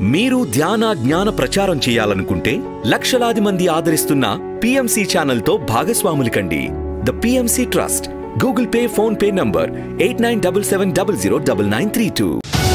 మీరు ధ్యాన జ్ఞాన ప్రచారం చేయాలనుకుంటే లక్షలాది మంది ఆదరిస్తున్న పిఎంసి ఛానల్తో భాగస్వాములు కండి the PMC trust Google Pay PhonePe number eight nine double seven double zero double nine three two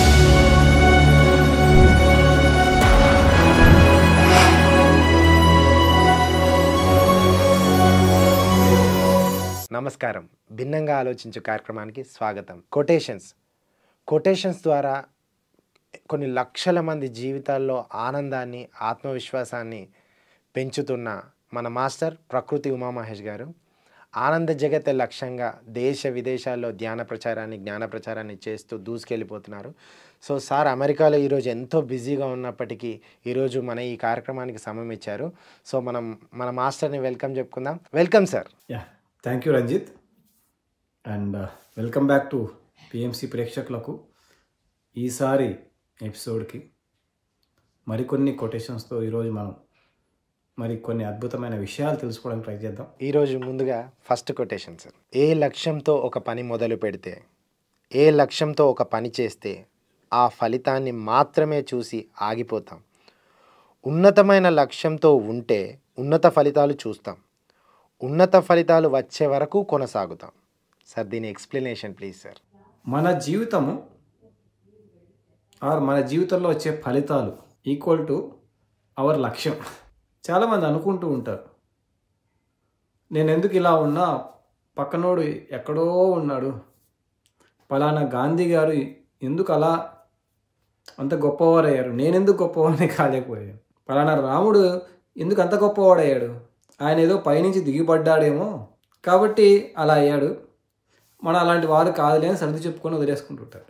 నమస్కారం భిన్నంగా ఆలోచించు కార్యక్రమానికి స్వాగతం కొటేషన్స్ కొటేషన్స్ ద్వారా కొన్ని లక్షల మంది జీవితాల్లో ఆనందాన్ని ఆత్మవిశ్వాసాన్ని పెంచుతున్న మన మాస్టర్ ప్రకృతి ఉమామహేష్ గారు ఆనంద జగతే లక్ష్యంగా దేశ విదేశాల్లో ధ్యాన ప్రచారాన్ని జ్ఞాన ప్రచారాన్ని చేస్తూ దూసుకెళ్ళిపోతున్నారు సో సార్ అమెరికాలో ఈరోజు ఎంతో బిజీగా ఉన్నప్పటికీ ఈరోజు మన ఈ కార్యక్రమానికి సమయం ఇచ్చారు సో మనం మన మాస్టర్ని వెల్కమ్ చెప్పుకుందాం welcome sir yeah thank you Ranjith and welcome back to PMC ప్రేక్షకులకు ఈసారి ఎపిసోడ్కి మరికొన్ని కొటేషన్స్తో ఈరోజు మనం మరి కొన్ని అద్భుతమైన విషయాలు తెలుసుకోవడానికి ట్రై చేద్దాం ఈరోజు ముందుగా ఫస్ట్ కొటేషన్ సార్ ఏ లక్ష్యంతో ఒక పని మొదలు పెడితే ఏ లక్ష్యంతో ఒక పని చేస్తే ఆ ఫలితాన్ని మాత్రమే చూసి ఆగిపోతాం ఉన్నతమైన లక్ష్యంతో ఉంటే ఉన్నత ఫలితాలు చూస్తాం ఉన్నత ఫలితాలు వచ్చే వరకు కొనసాగుతాం సార్ దీని ఎక్స్ప్లెనేషన్ ప్లీజ్ సార్ మన జీవితము ఆర్ మన జీవితంలో వచ్చే ఫలితాలు ఈక్వల్ టు అవర్ లక్ష్యం చాలామంది అనుకుంటూ ఉంటారు నేను ఎందుకు ఇలా ఉన్నా పక్కనోడు ఎక్కడో ఉన్నాడు పలానా గాంధీ గారు ఎందుకు అలా అంత గొప్పవారయ్యారు నేనెందుకు గొప్పవాడిని కాలేకపోయాను పలానా రాముడు ఎందుకు అంత గొప్పవాడయ్యాడు ఆయన ఏదో పైనుంచి దిగిపడ్డాడేమో కాబట్టి అలా అయ్యాడు మనం అలాంటి వారు కాదులే అని సర్ది చెప్పుకొని వదిలేసుకుంటుంటారు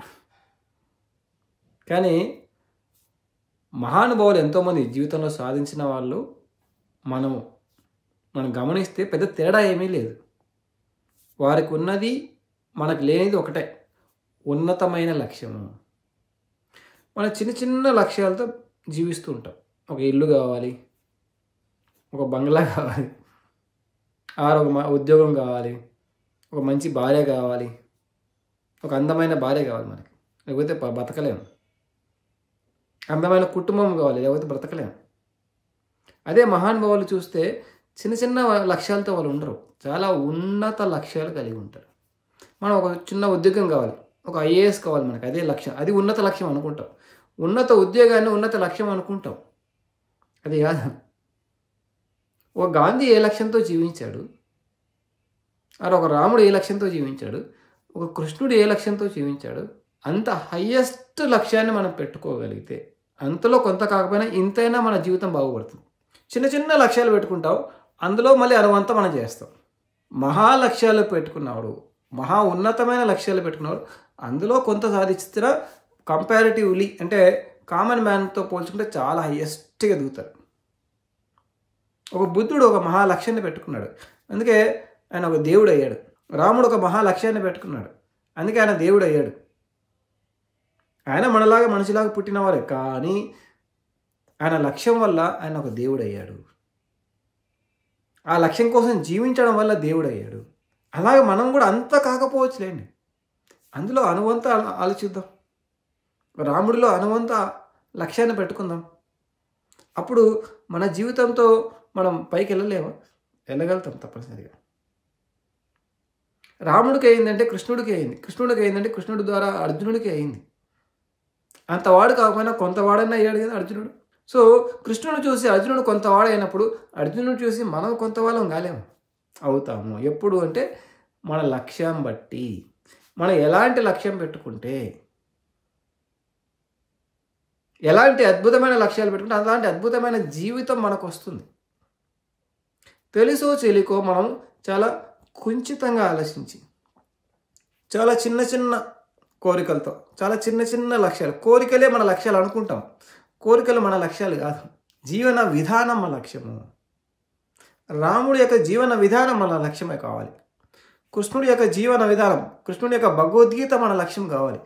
కానీ మహానుభావులు ఎంతోమంది జీవితంలో సాధించిన వాళ్ళు మనం మనం గమనిస్తే పెద్ద తేడా ఏమీ లేదు వారికి ఉన్నది మనకు లేనిది ఒకటే ఉన్నతమైన లక్ష్యము మన చిన్న చిన్న లక్ష్యాలతో జీవిస్తూ ఉంటాం ఒక ఇల్లు కావాలి ఒక బంగ్లా కావాలి ఆరు ఒక మ- ఉద్యోగం కావాలి ఒక మంచి భార్య కావాలి ఒక అందమైన భార్య కావాలి మనకి లేకపోతే బ- బతకలేము అందమైన కుటుంబం కావాలి లేకపోతే బ్రతకలేము అదే మహానుభావులు చూస్తే చిన్న చిన్న లక్ష్యాలతో వాళ్ళు ఉండరు చాలా ఉన్నత లక్ష్యాలు కలిగి ఉంటారు మనం ఒక చిన్న ఉద్యోగం కావాలి ఒక ఐఏఎస్ కావాలి మనకి అదే లక్ష్యం అది ఉన్నత లక్ష్యం అనుకుంటాం ఉన్నత ఉద్యోగాన్ని ఉన్నత లక్ష్యం అనుకుంటాం అది కాదు ఒక గాంధీ ఏ లక్ష్యంతో జీవించాడు అలా ఒక రాముడు ఏ లక్ష్యంతో జీవించాడు ఒక కృష్ణుడు ఏ లక్ష్యంతో జీవించాడు అంత హయ్యెస్ట్ లక్ష్యాన్ని మనం పెట్టుకోగలిగితే అంతలో కొంత కాకపోయినా ఇంతైనా మన జీవితం బాగుపడుతుంది చిన్న చిన్న లక్ష్యాలు పెట్టుకుంటాం అందులో మళ్ళీ అనువంతా మనం చేస్తాం మహా లక్ష్యాలు పెట్టుకున్నవాడు మహా ఉన్నతమైన లక్ష్యాలు పెట్టుకున్నవాడు అందులో కొంత సాధించిన కంపారిటివ్లీ అంటే కామన్ మ్యాన్తో పోల్చుకుంటే చాలా హయ్యెస్ట్గా ఎదుగుతారు ఒక బుద్ధుడు ఒక మహా లక్ష్యాన్ని పెట్టుకున్నాడు అందుకే ఆయన ఒక దేవుడు అయ్యాడు రాముడు ఒక మహా లక్ష్యాన్ని పెట్టుకున్నాడు అందుకే ఆయన దేవుడు అయ్యాడు ఆయన మనలాగా మనిషిలాగా పుట్టినవారే కానీ ఆయన లక్ష్యం వల్ల ఆయన ఒక దేవుడు అయ్యాడు ఆ లక్ష్యం కోసం జీవించడం వల్ల దేవుడు అయ్యాడు అలాగే మనం కూడా అంత కాకపోవచ్చులేండి అందులో అనువంత ఆలో- ఆలోచిద్దాం రాముడిలో అనువంత లక్ష్యాన్ని పెట్టుకుందాం అప్పుడు మన జీవితంతో మనం పైకి వెళ్ళలేమా వెళ్ళగలుగుతాం తప్పనిసరిగా రాముడికి అయిందంటే కృష్ణుడికి అయింది కృష్ణుడికి అయిందంటే కృష్ణుడి ద్వారా అర్జునుడికి అయింది అంతవాడు కాకపోయినా కొంతవాడైనా అయ్యాడు కదా అర్జునుడు సో కృష్ణుడు చూసి అర్జునుడు కొంతవాడు అయినప్పుడు అర్జునుడు చూసి మనం కొంతవాళ్ళం కాలేము అవుతాము ఎప్పుడు అంటే మన లక్ష్యం బట్టి మనం ఎలాంటి లక్ష్యం పెట్టుకుంటే ఎలాంటి అద్భుతమైన లక్ష్యాలు పెట్టుకుంటే అలాంటి అద్భుతమైన జీవితం మనకు వస్తుంది తెలుసో చెలికో మనం చాలా కుంచితంగా ఆలోచించి చాలా చిన్న చిన్న కోరికలతో చాలా చిన్న చిన్న లక్ష్యాలు కోరికలే మన లక్ష్యాలు అనుకుంటాం కోరికలు మన లక్ష్యాలు కాదు జీవన విధానం మన లక్ష్యము రాముడి యొక్క జీవన విధానం మన లక్ష్యమే కావాలి కృష్ణుడి యొక్క జీవన విధానం కృష్ణుడి యొక్క భగవద్గీత మన లక్ష్యం కావాలి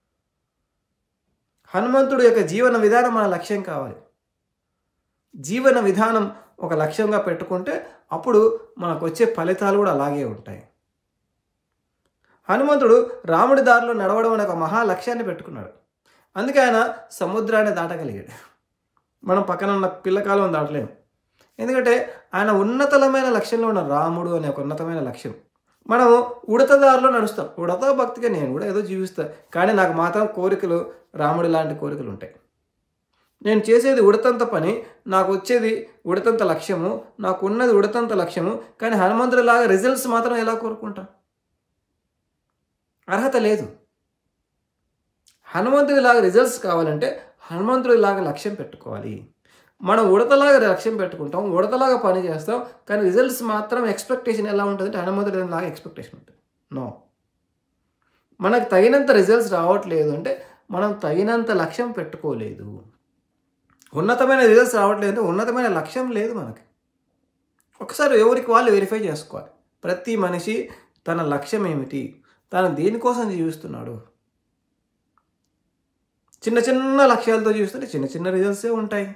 హనుమంతుడి యొక్క జీవన విధానం మన లక్ష్యం కావాలి జీవన విధానం ఒక లక్ష్యంగా పెట్టుకుంటే అప్పుడు మనకు వచ్చే ఫలితాలు కూడా అలాగే ఉంటాయి హనుమంతుడు రాముడి దారిలో నడవడం అనే ఒక మహా లక్ష్యాన్ని పెట్టుకున్నాడు అందుకే ఆయన సముద్రాన్ని దాటగలిగాడు మనం పక్కన ఉన్న పిల్లకాలం దాటలేము ఎందుకంటే ఆయన ఉన్నతమైన లక్ష్యంలో ఉన్న రాముడు అనే ఒక ఉన్నతమైన లక్ష్యం మనం ఉడతదారిలో నడుస్తాం ఉడత భక్తిగా నేను కూడా ఏదో జీవిస్తా కానీ నాకు మాత్రం కోరికలు రాముడి లాంటి కోరికలు ఉంటాయి నేను చేసేది ఉడతంత పని నాకు వచ్చేది ఉడతంత లక్ష్యము నాకు ఉన్నది ఉడతంత లక్ష్యము కానీ హనుమంతుడిలాగా రిజల్ట్స్ మాత్రం ఎలా కోరుకుంటా అర్హత లేదు హనుమంతుడిలాగా రిజల్ట్స్ కావాలంటే హనుమంతుడిలాగా లక్ష్యం పెట్టుకోవాలి మనం ఉడతలాగా లక్ష్యం పెట్టుకుంటాం ఉడతలాగా పని చేస్తాం కానీ రిజల్ట్స్ మాత్రం ఎక్స్పెక్టేషన్ ఎలా ఉంటుంది హనుమంతుడి లాగా ఎక్స్పెక్టేషన్ ఉంటుంది నో మనకు తగినంత రిజల్ట్స్ రావట్లేదు అంటే మనం తగినంత లక్ష్యం పెట్టుకోలేదు ఉన్నతమైన రిజల్ట్స్ రావట్లేదు అంటే ఉన్నతమైన లక్ష్యం లేదు మనకి ఒకసారి ఎవరికి వాళ్ళు వెరిఫై చేసుకోవాలి ప్రతి మనిషి తన లక్ష్యం ఏమిటి తను దేనికోసం జీవిస్తున్నాడు చిన్న చిన్న లక్ష్యాలతో జీవిస్తుంటే చిన్న చిన్న రిజల్ట్సే ఉంటాయి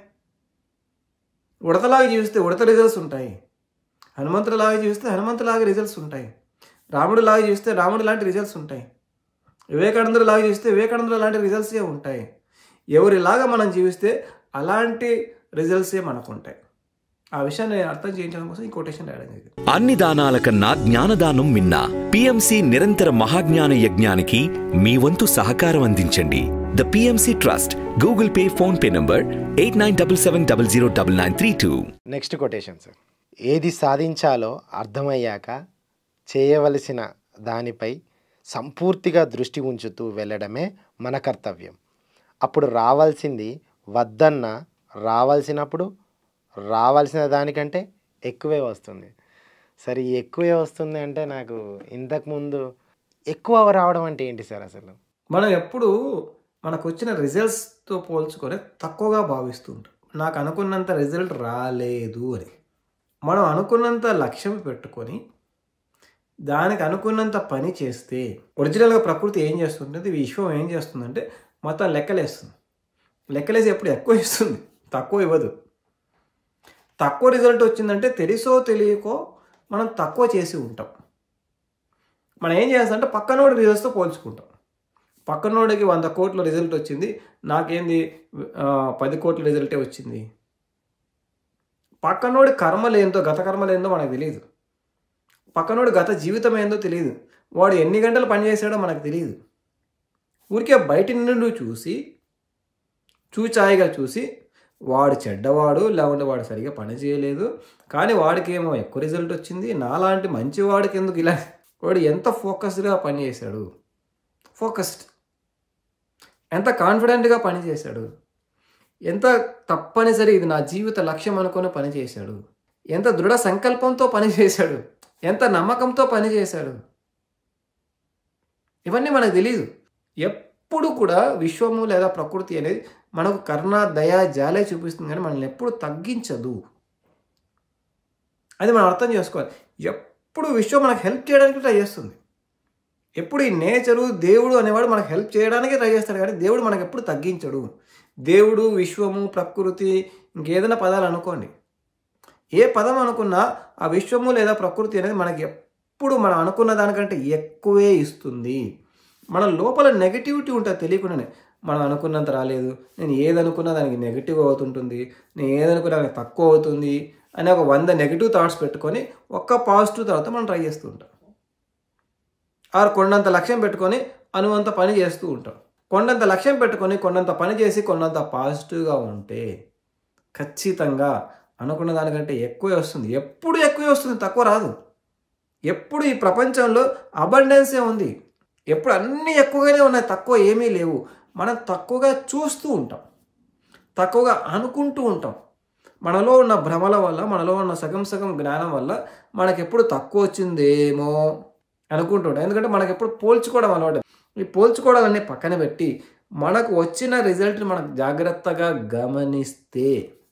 ఉడతలాగా జీవిస్తే ఉడత రిజల్ట్స్ ఉంటాయి హనుమంతుడిలాగా జీవిస్తే హనుమంతులాగా రిజల్ట్స్ ఉంటాయి రాముడిలాగా జీవిస్తే రాముడి లాంటి రిజల్ట్స్ ఉంటాయి వివేకానందుడిలాగా జీవిస్తే వివేకానందుడు లాంటి రిజల్ట్సే ఉంటాయి ఎవరిలాగా మనం జీవిస్తే అలాంటి రిజల్ట్సే మనకు ఉంటాయి ఆ విషయాన్ని అర్థం చేయించడం కోసం ఈ కొటేషన్ రాయడం జరిగింది అన్ని దానాల కన్నా జ్ఞానదానం మిన్న పిఎంసి నిరంతర మహాజ్ఞాన యజ్ఞానికి మీ వంతు సహకారం అందించండి the PMC trust Google Pay PhonePe number eight nine double seven double zero double nine three two next quotation sir ఏది సాధించాలో అర్థమయ్యాక చేయవలసిన దానిపై సంపూర్తిగా దృష్టి ఉంచుతూ వెళ్ళడమే మన కర్తవ్యం అప్పుడు రావాల్సింది వద్దన్న రావాల్సినప్పుడు రావాల్సిన దానికంటే ఎక్కువే వస్తుంది సరే ఈ ఎక్కువే వస్తుంది అంటే నాకు ఇంతకుముందు ఎక్కువ రావడం అంటే ఏంటి సార్ అసలు మనం ఎప్పుడు మనకు వచ్చిన రిజల్ట్స్తో పోల్చుకొని తక్కువగా భావిస్తూ ఉంటాం నాకు అనుకున్నంత రిజల్ట్ రాలేదు అని మనం అనుకున్నంత లక్ష్యం పెట్టుకొని దానికి అనుకున్నంత పని చేస్తే ఒరిజినల్గా ప్రకృతి ఏం చేస్తుంటుంది విశ్వం ఏం చేస్తుందంటే మొత్తం లెక్కలేస్తుంది లెక్కలేసి ఎప్పుడు ఎక్కువ ఇస్తుంది తక్కువ ఇవ్వదు తక్కువ రిజల్ట్ వచ్చిందంటే తెలుసో తెలియకో మనం తక్కువ చేసి ఉంటాం మనం ఏం చేస్తామంటే పక్కనోడి రిజల్ట్స్తో పోల్చుకుంటాం పక్కనోడికి వంద కోట్ల రిజల్ట్ వచ్చింది నాకేంది ఆ, పది కోట్ల రిజల్టే వచ్చింది పక్కనోడి కర్మలు ఏందో గత కర్మలు ఏందో మనకు తెలియదు పక్కనోడి గత జీవితం ఏందో తెలియదు వాడు ఎన్ని గంటలు పనిచేసాడో మనకు తెలియదు ఊరికే బయట నుండి చూసి చూచాయిగా చూసి వాడు చెడ్డవాడు లేకుంటే వాడు సరిగా పని చేయలేదు కానీ వాడికి ఏమో ఎక్కువ రిజల్ట్ వచ్చింది నాలాంటి మంచి వాడికి ఎందుకు ఇలా వాడు ఎంత ఫోకస్డ్గా పని చేశాడు ఫోకస్డ్ ఎంత కాన్ఫిడెంట్గా పని చేశాడు ఎంత తప్పనిసరి ఇది నా జీవిత లక్ష్యం అనుకొని పని చేశాడు ఎంత దృఢ సంకల్పంతో పని చేశాడు ఎంత నమ్మకంతో పని చేశాడు ఇవన్నీ మనకు తెలియదు ఎప్పుడు కూడా విశ్వము లేదా ప్రకృతి అనేది మనకు కరుణ దయ జాలే చూపిస్తుంది కానీ మనల్ని ఎప్పుడు తగ్గించదు అది మనం అర్థం చేసుకోవాలి ఎప్పుడు విశ్వం మనకు హెల్ప్ చేయడానికి ట్రై చేస్తుంది ఎప్పుడు ఈ నేచరు దేవుడు అనేవాడు మనకు హెల్ప్ చేయడానికి ట్రై చేస్తాడు కానీ దేవుడు మనకు ఎప్పుడు తగ్గించడు దేవుడు విశ్వము ప్రకృతి ఇంకేదైనా పదాలు అనుకోండి ఏ పదం అనుకున్నా ఆ విశ్వము లేదా ప్రకృతి అనేది మనకి ఎప్పుడు మనం అనుకున్న దానికంటే ఎక్కువే ఇస్తుంది మన లోపల నెగటివిటీ ఉంటుంది తెలియకుండానే మనం అనుకున్నంత రాలేదు నేను ఏదనుకున్నా దానికి నెగిటివ్ అవుతుంటుంది నేను ఏదనుకున్నా దానికి తక్కువ అవుతుంది అని ఒక వంద నెగిటివ్ థాట్స్ పెట్టుకొని ఒక్క పాజిటివ్ తర్వాత మనం ట్రై చేస్తూ ఉంటాం ఆరు కొండంత లక్ష్యం పెట్టుకొని అనువంత పని చేస్తూ ఉంటాం కొండంత లక్ష్యం పెట్టుకొని కొండంత పని చేసి కొండంత పాజిటివ్గా ఉంటే ఖచ్చితంగా అనుకున్న దానికంటే ఎక్కువే వస్తుంది ఎప్పుడు ఎక్కువే వస్తుంది తక్కువ రాదు ఎప్పుడు ఈ ప్రపంచంలో అబండెన్సే ఉంది ఎప్పుడు అన్నీ ఎక్కువగానే ఉన్నాయి తక్కువ ఏమీ లేవు మనం తక్కువగా చూస్తూ ఉంటాం తక్కువగా అనుకుంటూ ఉంటాం మనలో ఉన్న భ్రమల వల్ల మనలో ఉన్న సగం సగం జ్ఞానం వల్ల మనకి ఎప్పుడు తక్కువ వచ్చిందేమో అనుకుంటుంటాం ఎందుకంటే మనకి ఎప్పుడు పోల్చుకోవడం అలవాటు ఈ పోల్చుకోవడాలన్నీ పక్కన పెట్టి మనకు వచ్చిన రిజల్ట్ని మనకు జాగ్రత్తగా గమనిస్తే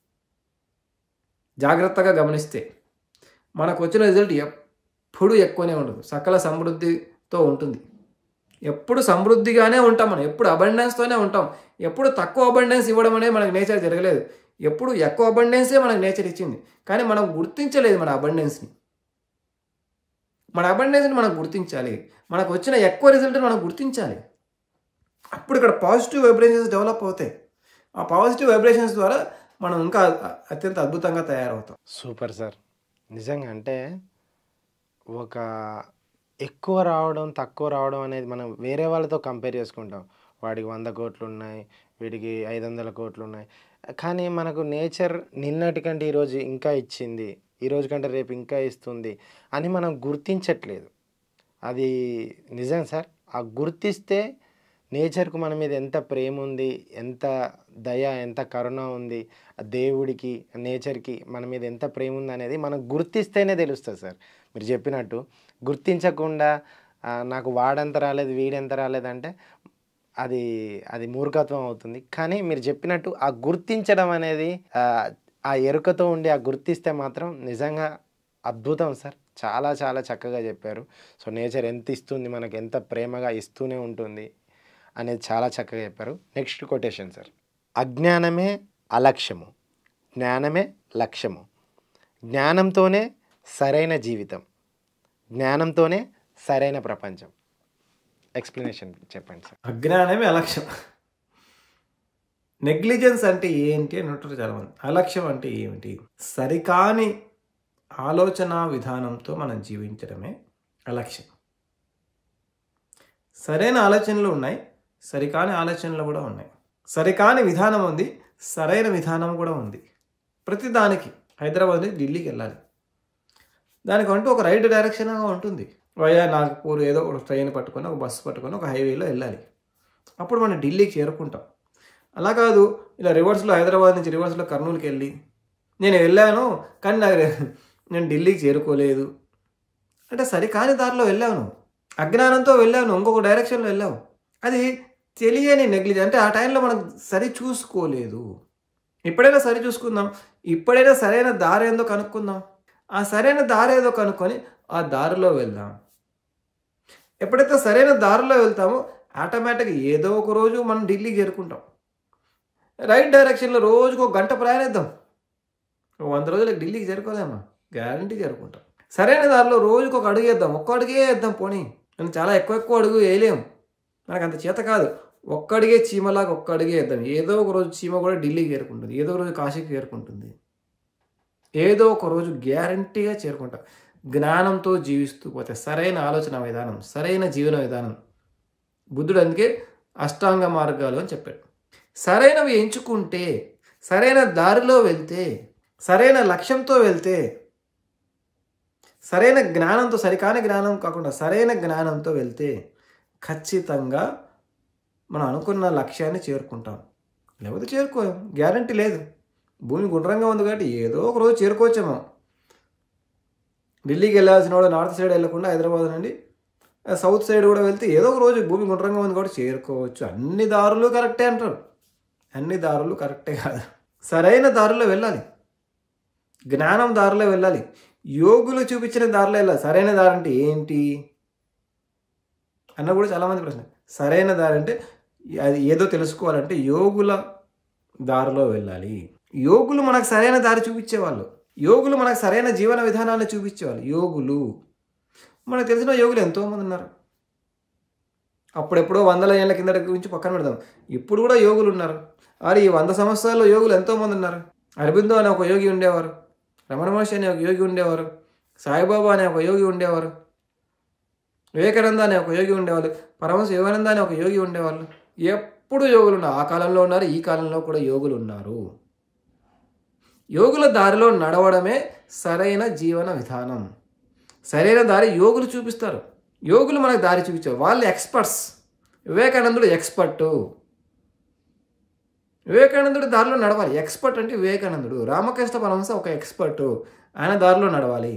జాగ్రత్తగా గమనిస్తే మనకు వచ్చిన రిజల్ట్ ఎప్పుడు ఎక్కువనే ఉండదు సకల సమృద్ధితో ఉంటుంది ఎప్పుడు సమృద్ధిగానే ఉంటాం మనం ఎప్పుడు అబండెన్స్తోనే ఉంటాం ఎప్పుడు తక్కువ అబండెన్స్ ఇవ్వడం అనేది మనకు నేచర్ జరగలేదు ఎప్పుడు ఎక్కువ అబండెన్సే మనకు నేచర్ ఇచ్చింది కానీ మనం గుర్తించలేదు మన అబండెన్స్ని మన అబండెన్స్ని మనం గుర్తించాలి మనకు వచ్చిన ఎక్కువ రిజల్ట్ని మనం గుర్తించాలి అప్పుడు ఇక్కడ పాజిటివ్ వైబ్రేషన్స్ డెవలప్ అవుతాయి ఆ పాజిటివ్ వైబ్రేషన్స్ ద్వారా మనం ఇంకా అత్యంత అద్భుతంగా తయారవుతాం సూపర్ సార్ నిజంగా అంటే ఒక ఎక్కువ రావడం తక్కువ రావడం అనేది మనం వేరే వాళ్ళతో కంపేర్ చేసుకుంటాం వాడికి వంద కోట్లు ఉన్నాయి వీడికి ఐదు వందల కోట్లు ఉన్నాయి కానీ మనకు నేచర్ నిన్నటి కంటే ఈరోజు ఇంకా ఇచ్చింది ఈరోజు కంటే రేపు ఇంకా ఇస్తుంది అని మనం గుర్తించట్లేదు అది నిజం సార్ ఆ గుర్తిస్తే నేచర్కు మన మీద ఎంత ప్రేమ ఉంది ఎంత దయ ఎంత కరుణ ఉంది ఆ దేవుడికి నేచర్కి మన మీద ఎంత ప్రేమ ఉంది అనేది మనం గుర్తిస్తేనే తెలుస్తుంది సార్ మీరు చెప్పినట్టు గుర్తించకుండా ఆ, నాకు వాడంత రాలేదు వీడెంత రాలేదంటే అది అది మూర్ఖత్వం అవుతుంది కానీ మీరు చెప్పినట్టు ఆ గుర్తించడం అనేది ఆ, ఆ ఎరుకతో ఉండి ఆ గుర్తిస్తే మాత్రం నిజంగా అద్భుతం సార్ చాలా చాలా చక్కగా చెప్పారు సో నేచర్ ఎంత ఇస్తుంది మనకు ఎంత ప్రేమగా ఇస్తూనే ఉంటుంది అనేది చాలా చక్కగా చెప్పారు నెక్స్ట్ కొటేషన్ సార్ అజ్ఞానమే అలక్ష్యము జ్ఞానమే లక్ష్యము జ్ఞానంతోనే సరైన జీవితం జ్ఞానంతోనే సరైన ప్రపంచం ఎక్స్ప్లెనేషన్ చెప్పండి సార్ అజ్ఞానమే అలక్ష్యం నెగ్లిజెన్స్ అంటే ఏంటి అని అంటారు చాలామంది అలక్ష్యం అంటే ఏమిటి సరికాని ఆలోచన విధానంతో మనం జీవించడమే అలక్ష్యం సరైన ఆలోచనలు ఉన్నాయి సరికాని ఆలోచనలు కూడా ఉన్నాయి సరికాని విధానం ఉంది సరైన విధానం కూడా ఉంది ప్రతి దానికి హైదరాబాద్ నుంచి ఢిల్లీకి వెళ్ళాలి దానికి అంటూ ఒక రైట్ డైరెక్షన్గా ఉంటుంది వయా నాగపూర్ ఏదో ఒక ట్రైన్ పట్టుకొని ఒక బస్సు పట్టుకొని ఒక హైవేలో వెళ్ళాలి అప్పుడు మనం ఢిల్లీకి చేరుకుంటాం అలా కాదు ఇలా రివర్స్లో హైదరాబాద్ నుంచి రివర్స్లో కర్నూలుకి వెళ్ళి నేను వెళ్ళాను కానీ నాకు నేను ఢిల్లీకి చేరుకోలేదు అంటే సరికాని దారిలో వెళ్ళాను అజ్ఞానంతో వెళ్ళాను ఇంకొక డైరెక్షన్లో వెళ్ళావు అది తెలియని నెగ్లిజెన్స్ అంటే ఆ టైంలో మనం సరి చూసుకోలేదు ఇప్పుడైనా సరి చూసుకుందాం ఇప్పుడైనా సరైన దారి ఏందో కనుక్కుందాం ఆ సరైన దారి ఏదో కనుక్కొని ఆ దారిలో వెళ్దాం ఎప్పుడైతే సరైన దారిలో వెళ్తామో ఆటోమేటిక్గా ఏదో ఒక రోజు మనం ఢిల్లీకి చేరుకుంటాం రైట్ డైరెక్షన్లో రోజుకు ఒక గంట ప్రయాణిద్దాం ఓ వంద రోజులకు ఢిల్లీకి చేరుకోలేమా గ్యారంటీ చేరుకుంటాం సరైన దారిలో రోజుకు ఒక అడుగు వేద్దాం ఒక్క అడుగే వేద్దాం పోనీ మనం చాలా ఎక్కువ ఎక్కువ అడుగు వేయలేం మనకు అంత చేత కాదు ఒక్క అడిగే చీమలాగా ఒక్క అడిగే వేద్దాం ఏదో ఒక రోజు చీమ కూడా ఢిల్లీకి చేరుకుంటుంది ఏదో ఒక రోజు కాశీకి చేరుకుంటుంది ఏదో ఒక రోజు గ్యారంటీగా చేరుకుంటాం జ్ఞానంతో జీవిస్తూ పోతే సరైన ఆలోచన విధానం సరైన జీవన విధానం బుద్ధుడు అందుకే అష్టాంగ మార్గాలు అని చెప్పాడు సరైనవి ఎంచుకుంటే సరైన దారిలో వెళ్తే సరైన లక్ష్యంతో వెళ్తే సరైన జ్ఞానంతో సరికాని జ్ఞానం కాకుండా సరైన జ్ఞానంతో వెళ్తే ఖచ్చితంగా మనం అనుకున్న లక్ష్యాన్ని చేరుకుంటాం లేకపోతే చేరుకోం గ్యారంటీ లేదు భూమి గుండ్రంగా ఉంది కాబట్టి ఏదో ఒక రోజు చేరుకోవచ్చేమో ఢిల్లీకి వెళ్ళాల్సిన వాడు నార్త్ సైడ్ వెళ్ళకుండా హైదరాబాద్ నుండి ఆ, సౌత్ సైడ్ కూడా వెళ్తే ఏదో ఒక రోజు భూమి గుండ్రంగా ఉంది కాబట్టి చేరుకోవచ్చు అన్ని దారులు కరెక్టే అంటారు అన్ని దారులు కరెక్టే కాదు సరైన దారిలో వెళ్ళాలి జ్ఞానం దారిలో వెళ్ళాలి యోగులు చూపించిన దారిలో వెళ్ళాలి సరైన దారి అంటే ఏంటి అన్న కూడా చాలామంది ప్రశ్న సరైన దారి అంటే అది ఏదో తెలుసుకోవాలంటే యోగుల దారిలో వెళ్ళాలి యోగులు మనకు సరైన దారి చూపించేవాళ్ళు యోగులు మనకు సరైన జీవన విధానాన్ని చూపించేవాళ్ళు యోగులు మనకు తెలిసిన యోగులు ఎంతోమంది ఉన్నారు అప్పుడెప్పుడో వందల ఏళ్ళ కింద గురించి పక్కన పెడదాం ఇప్పుడు కూడా యోగులు ఉన్నారు మరి ఈ వంద సంవత్సరాల్లో యోగులు ఎంతోమంది ఉన్నారు అరబిందో అనే ఒక యోగి ఉండేవారు రమణ మహర్షి అనే ఒక యోగి ఉండేవారు సాయిబాబా అనే ఒక యోగి ఉండేవారు వివేకానంద అనే ఒక యోగి ఉండేవాళ్ళు పరమహంస యోగానంద అనే ఒక యోగి ఉండేవాళ్ళు ఎప్పుడు యోగులు ఉన్నారు ఆ కాలంలో ఉన్నారు ఈ కాలంలో కూడా యోగులు ఉన్నారు యోగుల దారిలో నడవడమే సరైన జీవన విధానం సరైన దారి యోగులు చూపిస్తారు యోగులు మనకు దారి చూపించారు వాళ్ళు ఎక్స్పర్ట్స్ వివేకానందుడు ఎక్స్పర్టు వివేకానందుడి దారిలో నడవాలి ఎక్స్పర్ట్ అంటే వివేకానందుడు రామకృష్ణ పరమహంస ఒక ఎక్స్పర్టు ఆయన దారిలో నడవాలి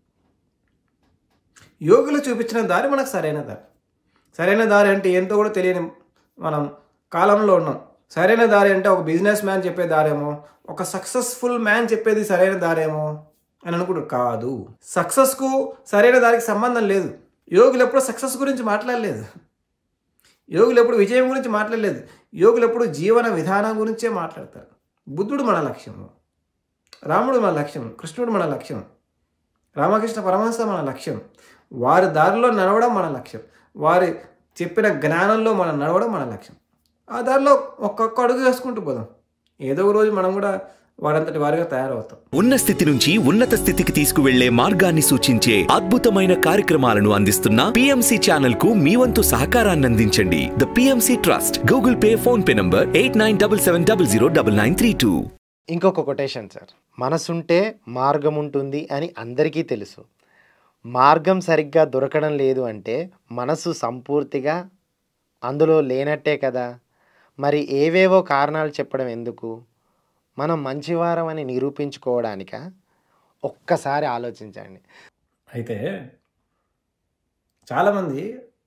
యోగులు చూపించిన దారి మనకు సరైన దారి సరైన దారి అంటే ఏంటో కూడా తెలియని మనం కాలంలో ఉన్నాం సరైన దారి అంటే ఒక బిజినెస్ మ్యాన్ చెప్పే దారేమో ఒక సక్సెస్ఫుల్ మ్యాన్ చెప్పేది సరైన దారేమో అని అనుకుంటు కాదు సక్సెస్కు సరైన దారికి సంబంధం లేదు యోగులు ఎప్పుడు సక్సెస్ గురించి మాట్లాడలేదు యోగులు ఎప్పుడు విజయం గురించి మాట్లాడలేదు యోగులు ఎప్పుడు జీవన విధానం గురించే మాట్లాడతారు బుద్ధుడు మన లక్ష్యము రాముడు మన లక్ష్యం కృష్ణుడు మన లక్ష్యం రామకృష్ణ పరమహంస మన లక్ష్యం వారి దారిలో నడవడం మన లక్ష్యం వారి చెప్పిన జ్ఞానంలో మనం నడవడం మన లక్ష్యం ఆ దారిలో ఒక్కొక్క అడుగు వేసుకుంటూ పోదాం ఏదో ఒక రోజు మనం కూడా వారంతటి వారిగా తయారవుతాం ఉన్న స్థితి నుంచి ఉన్నత స్థితికి తీసుకువెళ్లే మార్గాన్ని సూచించే అద్భుతమైన కార్యక్రమాలను అందిస్తున్న పిఎంసి ఛానల్ కు మీ వంతు సహకారాన్ని అందించండి the PMC trust Google Pay PhonePe number eight nine double seven double zero double nine three two ఇంకొక కొటేషన్ సార్ మనసుంటే మార్గం ఉంటుంది అని అందరికీ తెలుసు మార్గం సరిగ్గా దొరకడం లేదు అంటే మనసు సంపూర్తిగా అందులో లేనట్టే కదా మరి ఏవేవో కారణాలు చెప్పడం ఎందుకు మనం మంచివారం అని నిరూపించుకోవడానిక ఒక్కసారి ఆలోచించండి అయితే చాలామంది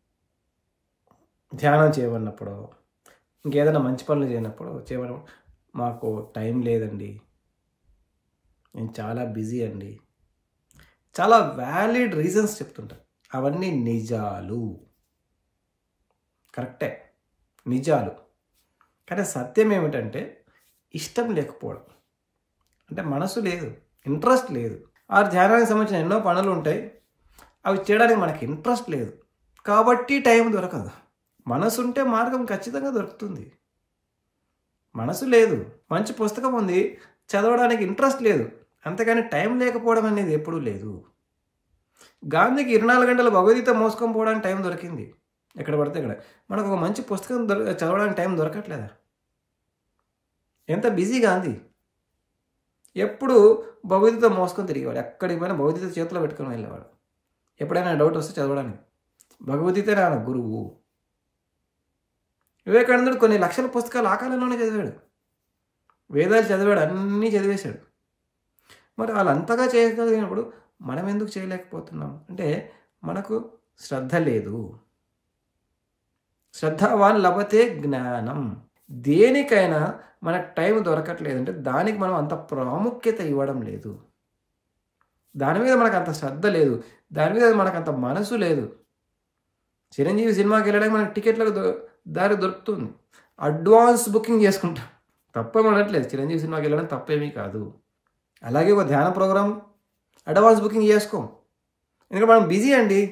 ధ్యానం చేయమన్నప్పుడు ఇంకేదైనా మంచి పనులు చేయనప్పుడు చేయమని మాకు టైం లేదండి నేను చాలా బిజీ అండి చాలా వ్యాలిడ్ రీజన్స్ చెప్తుంటారు అవన్నీ నిజాలు కరెక్టే నిజాలు కానీ సత్యం ఏమిటంటే ఇష్టం లేకపోవడం అంటే మనసు లేదు ఇంట్రెస్ట్ లేదు ఆ ధ్యానానికి సంబంధించిన ఎన్నో పనులు ఉంటాయి అవి చేయడానికి మనకి ఇంట్రెస్ట్ లేదు కాబట్టి టైం దొరకదు మనసు ఉంటే మార్గం ఖచ్చితంగా దొరుకుతుంది మనసు లేదు మంచి పుస్తకం ఉంది చదవడానికి ఇంట్రెస్ట్ లేదు అంతేగాని టైం లేకపోవడం అనేది ఎప్పుడూ లేదు గాంధీకి ఇరవై నాలుగు గంటలు భగవద్గీత మోసుకొని పోవడానికి టైం దొరికింది ఎక్కడ పడితే ఇక్కడ మనకు ఒక మంచి పుస్తకం దొర చదవడానికి టైం దొరకట్లేదా ఎంత బిజీ గాంధీ ఎప్పుడు భగవద్గీత మోసుకొని తిరిగేవాడు ఎక్కడికి పోయినా భగవద్గీత చేతిలో పెట్టుకొని వెళ్ళేవాడు ఎప్పుడైనా డౌట్ వస్తే చదవడానికి భగవద్గీత ఆయన గురువు వివేకానందుడు కొన్ని లక్షల పుస్తకాలు ఆ కాలంలోనే చదివాడు వేదాలు చదివాడు అన్నీ చదివేశాడు మరి వాళ్ళు అంతగా చేయగలిగినప్పుడు మనం ఎందుకు చేయలేకపోతున్నాం అంటే మనకు శ్రద్ధ లేదు శ్రద్ధవాన్ లభతే జ్ఞానం దేనికైనా మనకు టైం దొరకట్లేదు అంటే దానికి మనం అంత ప్రాముఖ్యత ఇవ్వడం లేదు దాని మీద మనకు అంత శ్రద్ధ లేదు దాని మీద మనకు అంత మనసు లేదు చిరంజీవి సినిమాకి వెళ్ళడానికి మనకి టికెట్లకు దొ- దారి దొరుకుతుంది అడ్వాన్స్ బుకింగ్ చేసుకుంటాం తప్పేమనట్లేదు చిరంజీవి సినిమాకి వెళ్ళడం తప్పేమీ కాదు అలాగే ఒక ధ్యాన ప్రోగ్రాం అడ్వాన్స్ బుకింగ్ చేసుకోం ఎందుకంటే మనం బిజీ అండి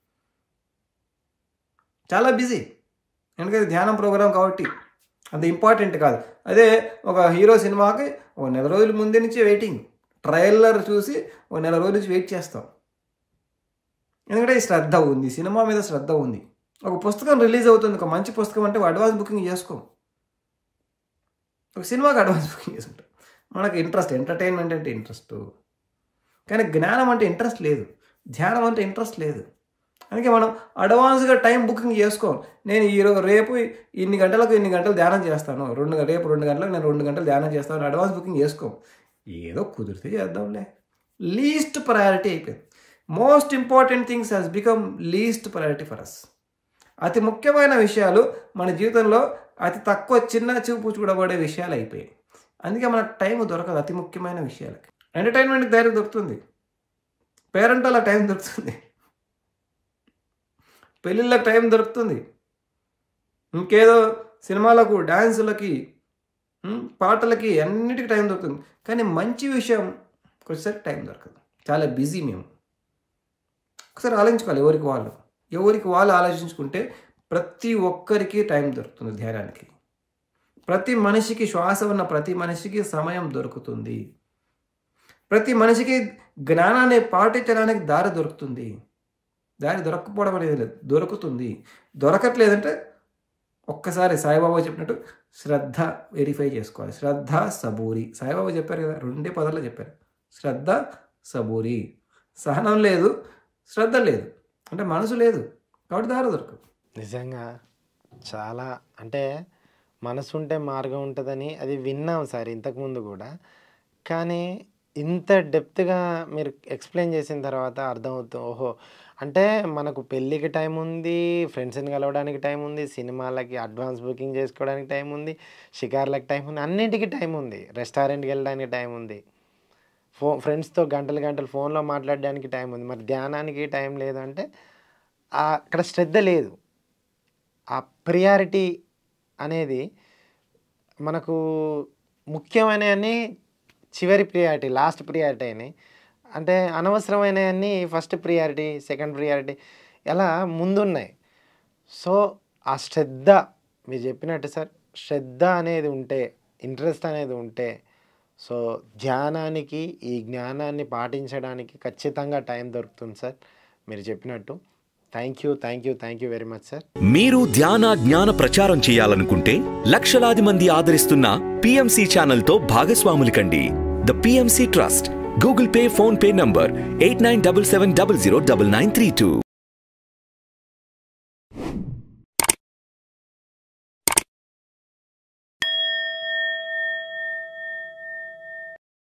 చాలా బిజీ ఎందుకంటే ధ్యానం ప్రోగ్రాం కాబట్టి అంత ఇంపార్టెంట్ కాదు అదే ఒక హీరో సినిమాకి ఒక నెల రోజుల ముందే నుంచి వెయిటింగ్ ట్రైలర్ చూసి ఒక నెల రోజుల నుంచి వెయిట్ చేస్తాం ఎందుకంటే ఈ శ్రద్ధ ఉంది సినిమా మీద శ్రద్ధ ఉంది ఒక పుస్తకం రిలీజ్ అవుతుంది ఒక మంచి పుస్తకం అంటే అడ్వాన్స్ బుకింగ్ చేసుకోం ఒక సినిమాకి అడ్వాన్స్ బుకింగ్ చేసుకుంటాం మనకు ఇంట్రెస్ట్ ఎంటర్టైన్మెంట్ అంటే ఇంట్రెస్ట్ కానీ జ్ఞానం అంటే ఇంట్రెస్ట్ లేదు ధ్యానం అంటే ఇంట్రెస్ట్ లేదు అందుకే మనం అడ్వాన్స్గా టైం బుకింగ్ చేసుకోం నేను ఈరోజు రేపు ఇన్ని గంటలకు ఇన్ని గంటలు ధ్యానం చేస్తాను రెండు గ- రేపు రెండు గంటలకు నేను రెండు గంటలు ధ్యానం చేస్తాను అడ్వాన్స్ బుకింగ్ చేసుకోం ఏదో కుదిరితే చేద్దాంలే లీస్ట్ ప్రయారిటీ అయిపోయింది most important things has become least priority for us అతి ముఖ్యమైన విషయాలు మన జీవితంలో అతి తక్కువ చిన్న చూపు చూడబడే విషయాలు అయిపోయాయి అందుకే మనకు టైం దొరకదు అతి ముఖ్యమైన విషయాలకి ఎంటర్టైన్మెంట్కి ధైర్యం దొరుకుతుంది పేరెంట్ అలా టైం దొరుకుతుంది పెళ్ళిళ్ళకి టైం దొరుకుతుంది ఇంకేదో సినిమాలకు డ్యాన్సులకి ఉమ్, పాటలకి అన్నిటికీ టైం దొరుకుతుంది కానీ మంచి విషయం వచ్చేసరికి టైం దొరకదు చాలా బిజీ మేము ఒకసారి ఆలోచించుకోవాలి ఎవరికి వాళ్ళు ఎవరికి వాళ్ళు ఆలోచించుకుంటే ప్రతి ఒక్కరికి టైం దొరుకుతుంది ధ్యానానికి ప్రతి మనిషికి శ్వాస ఉన్న ప్రతి మనిషికి సమయం దొరుకుతుంది ప్రతి మనిషికి జ్ఞానాన్ని పాటించడానికి దారి దొరుకుతుంది దారి దొరకపోవడం అనేది లేదు దొరుకుతుంది దొరకట్లేదంటే ఒక్కసారి సాయిబాబా చెప్పినట్టు శ్రద్ధ వెరిఫై చేసుకోవాలి శ్రద్ధ సబూరి సాయిబాబా చెప్పారు కదా రెండే పదాల్లో చెప్పారు శ్రద్ధ సబూరి సహనం లేదు శ్రద్ధ లేదు అంటే మనసు లేదు కాబట్టి దారి దొరకదు నిజంగా చాలా అంటే మనసు ఉంటే మార్గం ఉంటుందని అది విన్నాం సార్ ఇంతకుముందు కూడా కానీ ఇంత డెప్త్గా మీరు ఎక్స్ప్లెయిన్ చేసిన తర్వాత అర్థమవుతుంది ఓహో అంటే మనకు పెళ్ళికి టైం ఉంది ఫ్రెండ్స్ని కలవడానికి టైం ఉంది సినిమాలకి అడ్వాన్స్ బుకింగ్ చేసుకోవడానికి టైం ఉంది షికార్లకు టైం ఉంది అన్నింటికి టైం ఉంది రెస్టారెంట్కి వెళ్ళడానికి టైం ఉంది ఫో ఫ్రెండ్స్తో గంటలు గంటలు ఫోన్లో మాట్లాడడానికి టైం ఉంది మరి ధ్యానానికి టైం లేదు అంటే ఆ అక్కడ శ్రద్ధ లేదు ఆ ప్రియారిటీ అనేది మనకు ముఖ్యమైనవన్నీ చివరి ప్రియారిటీ లాస్ట్ ప్రియారిటీ అని అంటే అనవసరమైనవన్నీ ఫస్ట్ ప్రియారిటీ సెకండ్ ప్రియారిటీ ఎలా ముందున్నాయి సో ఆ శ్రద్ధ మీరు చెప్పినట్టు సార్ శ్రద్ధ అనేది ఉంటే ఇంట్రెస్ట్ అనేది ఉంటే సో ధ్యానానికి ఈ జ్ఞానాన్ని పాటించడానికి ఖచ్చితంగా టైం దొరుకుతుంది సార్ మీరు చెప్పినట్టు thank you thank you thank you very much sir మీరు ధ్యాన జ్ఞాన ప్రచారం చేయాలనుకుంటే లక్షలాది మంది ఆదరిస్తున్న పిఎంసి ఛానల్తో భాగస్వాములు కండి the PMC trust Google Pay PhonePe number eight nine double seven double zero double nine three two